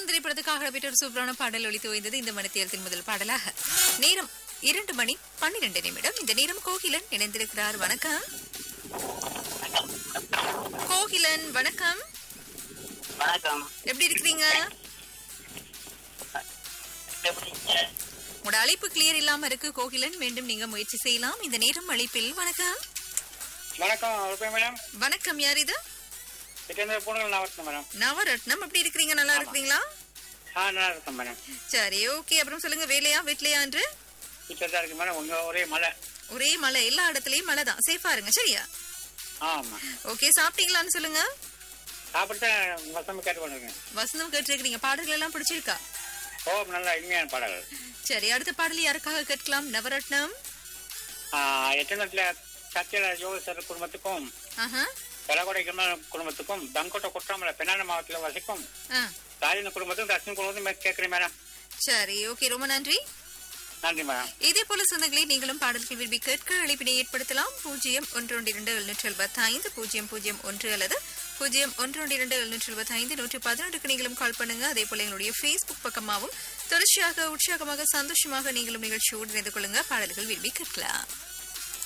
மன்னன் திரைப்படத்துக்காக இடம்பெற்ற ஒரு சூப்பரான பாடல் ஒலித்து ஓய்ந்தது இந்த மணித்தியலத்தின் முதல் பாடலாக நேரம் இரண்டு மணி பன்னிரண்டு நிமிடம் இந்த நேரம் கோகிலன் இணைந்திருக்கிறார் வணக்கம் கோகிலன் வணக்கம் வணக்கம் எப்படி இருக்கிறீங்க உங்களோட அழைப்பு கிளியர் இல்லாம இருக்கு கோகிலன் மீண்டும் நீங்க முயற்சி செய்யலாம் இந்த நேரம் அழைப்பில் வணக்கம் வணக்கம் ரூபாய் மேடம் வணக்கம் யார் இது சிக்கந்தர பூனல் நாவட்டம் மேடம் நவரத்னம் எப்படி இருக்கிறீங்க நல்லா இருக்கிறீங்களா ஆ நல்லா இருக்கேன் மேடம் சரி ஓகே அப்புறம் சொல்லுங்க வேலையா வீட்லயா என்று இப்போ தான் இருக்கு மேடம் உங்க ஒரே மழை ஒரே மழை எல்லா இடத்துலயும் மழை தான் சேஃபா இருங்க சரியா ஆமா ஓகே சாப்பிட்டீங்களான்னு சொல்லுங்க சாப்பிட்டு வசம் கேட்டு கொண்டிருக்கேன் வசந்தம் கேட்டிருக்கிறீங்க பாடல்கள் எல்லாம் பிடிச்சிருக்கா ஓ நல்ல இனிமையான பாடல்கள் சரி அடுத்த பாடல் யாருக்காக கேட்கலாம் நவரத்னம் எத்தனத்தில் சத்தியல ஜோகசர் குடும்பத்துக்கும் ஆஹா வெலகொடை குடும்பத்துக்கும் தங்கோட்டை குற்றாமலை பெண்ணான மாவட்டத்தில் வசிக்கும் ஆ ராஜின குடும்பத்துக்கும் தர்ஷன் குடும்பத்துக்கும் கேட்குறேன் மேடம் சரி ஓகே ரொம்ப நன்றி நன்றி மேடம் இதே போல சொந்தங்களை நீங்களும் பாடல்கள் விரும்பி கேட்க அழைப்பினை ஏற்படுத்தலாம் பூஜ்ஜியம் ஒன்று ஒன்று இரண்டு எழுநூற்றி எழுபத்தி ஐந்து பூஜ்ஜியம் பூஜ்ஜியம் ஒன்று அல்லது பூஜ்ஜியம் ஒன்று ஒன்று இரண்டு எழுநூற்றி எழுபத்தி ஐந்து நூற்றி பதினொன்றுக்கு நீங்களும் கால் பண்ணுங்க அதே போல எங்களுடைய ஃபேஸ்புக் பக்கமாகவும் தொடர்ச்சியாக உற்சாகமாக சந்தோஷமாக நீங்களும் நிகழ்ச்சியோடு இணைந்து கொள்ளுங்க பாடல்கள் விரும்பி கேட்கலாம்